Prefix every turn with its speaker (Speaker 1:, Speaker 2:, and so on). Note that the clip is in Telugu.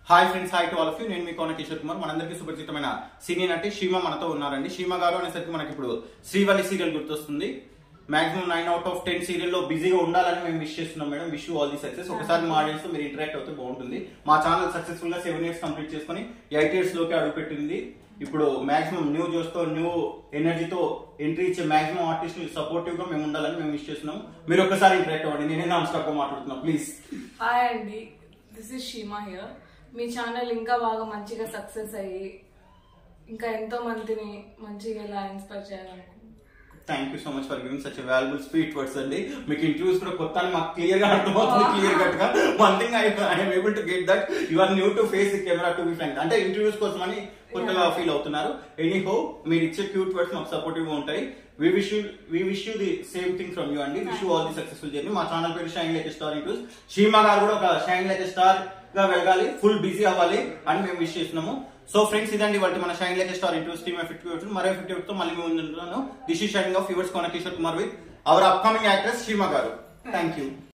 Speaker 1: hi friends hi to all of you నేను మీ కోన కిషోర్ కుమార్ మనందరికీ సుపరిచితమైన సినీ నటి షీమ మనతో ఉన్నారండి షీమ గారు అనేసరికి మనకి ఇప్పుడు శ్రీవల్లి సీరియల్ గుర్తొస్తుంది maximum nine out of ten serial లో బిజీగా ఉండాలని మేము విష్ చేస్తున్నాం madam wish all the success ఒకసారి మా ఆడియన్స్ తో మీరు ఇంటరాక్ట్ అవుతే బాగుంటుంది మా ఛానల్ సక్సెస్ఫుల్ గా సెవెన్ ఇయర్స్ కంప్లీట్ చేసుకుని ఎయిట్ ఇయర్స్ లోకి అడుగుపెట్టింది ఇప్పుడు మాక్సిమం న్యూ జోస్ తో న్యూ ఎనర్జీతో ఎంట్రీ ఇచ్చే మాక్సిమం ఆర్టిస్ట్ సపోర్టివ్ గా మేము ఉండాలని మేము విష్ చేస్తున్నాం మీరు ఒకసారి ఇంటరాక్ట్ అవ్వండి నేనే నాన్ స్టాప్ గా మాట్లాడుతున్నా ప్లీజ్
Speaker 2: హాయ్ అండి దిస్ ఇస్ షీమా హియర్ మీ ఛానల్ ఇంకా బాగా మంచిగా సక్సెస్ అయ్యి ఇంకా ఎంతో మందిని మంచిగా ఇలా ఇన్స్పైర్ చేయాలనుకుంటున్నాను
Speaker 1: thank you so much for giving such valuable sweet words అండి మీకు ఇంటర్వ్యూస్ కూడా కొత్త అని మాకు క్లియర్ గా అర్థమవుతుంది క్లియర్ కట్ గా one thing I I'm able to get that you are new to face camera to be frank అంటే ఇంటర్వ్యూస్ కోసం అని కొత్తగా ఫీల్ అవుతున్నారు ఎనీ హో మీరు ఇచ్చే క్యూట్ వర్డ్స్ మాకు సపోర్టివ్ గా ఉంటాయి we wish you we wish you the same thing from you అండి wish you all the successful journey మా ఛానల్ పేరు shine like star interviews Sheema గారు కూడా ఒక షైన్ లైక్ స్టార్ గా వెళ్ళాలి ఫుల్ బిజీ అవ్వాలి అని మేము విష్ చేస్తున్నాము సో ఫ్రెండ్స్ ఇదండి వాటి మన shine like star into team fifty మరో ఫిఫ్టీ తో మళ్ళీ మేము ముందుంటున్నాను దిస్ ఈ shining of yours Kona Kishore Kumar with our upcoming actress Sheema గారు థ్యాంక్ యూ